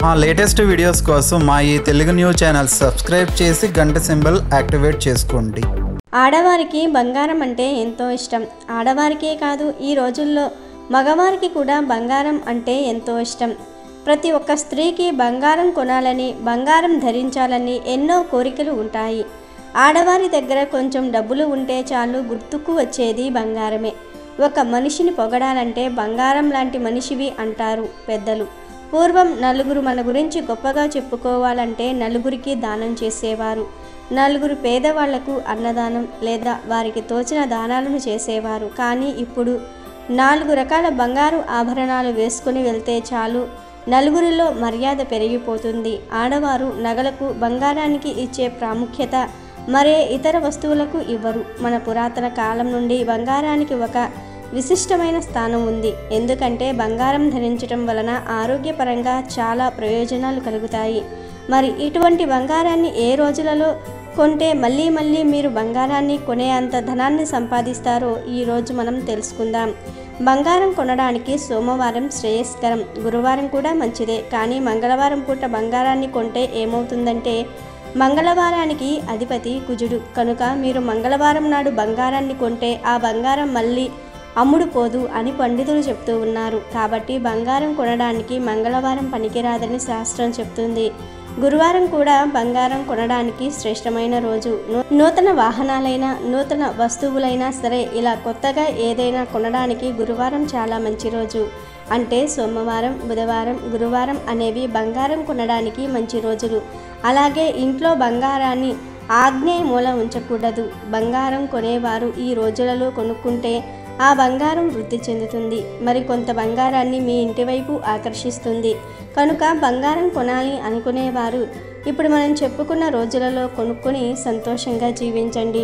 మా latest videos కోసం మా ఈ తెలుగు న్యూస్ ఛానల్ సబ్స్క్రైబ్ చేసి గంట సింబల్ యాక్టివేట్ చేసుకోండి ఆడవారికి బంగారం అంటే ఎంతో ఇష్టం ఆడవారికే కాదు ఈ రోజుల్లో మగవారికి కూడా బంగారం అంటే ఎంతో ఇష్టం ప్రతి ఒక్క స్త్రీకి బంగారం కొనాలని బంగారం ధరించాలని ఎన్నో కోరికలు ఉంటాయి ఆడవారి దగ్గర కొంచెం డబ్బులు ఉంటే చాలు గుర్తుకు వచ్చేది బంగారమే ఒక మనిషిని పొగడాలంటే బంగారం లాంటి మనిషివి అంటారు పెద్దలు పూర్వం నలుగురు మన గురించి గొప్పగా చెప్పుకోవాలంటే నలుగురికి దానం చేసేవారు నలుగురు పేదవాళ్లకు అన్నదానం లేదా వారికి తోచిన దానాలను చేసేవారు కానీ ఇప్పుడు నాలుగు రకాల బంగారు ఆభరణాలు వేసుకుని వెళ్తే చాలు నలుగురిలో మర్యాద పెరిగిపోతుంది ఆడవారు నగలకు బంగారానికి ఇచ్చే ప్రాముఖ్యత మరే ఇతర వస్తువులకు ఇవ్వరు మన పురాతన కాలం నుండి బంగారానికి ఒక విశిష్టమైన స్థానం ఉంది ఎందుకంటే బంగారం ధరించడం వలన ఆరోగ్యపరంగా చాలా ప్రయోజనాలు కలుగుతాయి మరి ఇటువంటి బంగారాన్ని ఏ రోజులలో కొంటే మళ్ళీ మళ్ళీ మీరు బంగారాన్ని కొనే అంత ధనాన్ని సంపాదిస్తారో ఈరోజు మనం తెలుసుకుందాం బంగారం కొనడానికి సోమవారం శ్రేయస్కరం గురువారం కూడా మంచిదే కానీ మంగళవారం పూట బంగారాన్ని కొంటే ఏమవుతుందంటే మంగళవారానికి అధిపతి కుజుడు కనుక మీరు మంగళవారం నాడు బంగారాన్ని కొంటే ఆ బంగారం మళ్ళీ అమ్ముడు పోదు అని పండితులు చెప్తూ ఉన్నారు కాబట్టి బంగారం కొనడానికి మంగళవారం పనికిరాదని శాస్త్రం చెప్తుంది గురువారం కూడా బంగారం కొనడానికి శ్రేష్టమైన రోజు నూ- నూతన వాహనాలైనా నూతన వస్తువులైనా సరే ఇలా కొత్తగా ఏదైనా కొనడానికి గురువారం చాలా మంచి రోజు అంటే సోమవారం బుధవారం గురువారం అనేవి బంగారం కొనడానికి మంచి రోజులు అలాగే ఇంట్లో బంగారాన్ని ఆగ్నేయ మూల ఉంచకూడదు బంగారం కొనేవారు ఈ రోజులలో కొనుక్కుంటే ఆ బంగారం వృద్ధి చెందుతుంది మరి కొంత బంగారాన్ని మీ ఇంటి వైపు ఆకర్షిస్తుంది కనుక బంగారం కొనాలి అనుకునేవారు ఇప్పుడు మనం చెప్పుకున్న రోజులలో కొనుక్కొని సంతోషంగా జీవించండి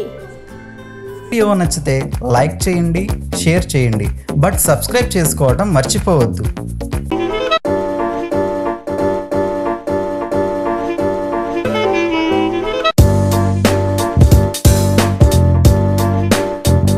వీడియో నచ్చితే లైక్ చేయండి షేర్ చేయండి బట్ సబ్స్క్రైబ్ చేసుకోవడం మర్చిపోవద్దు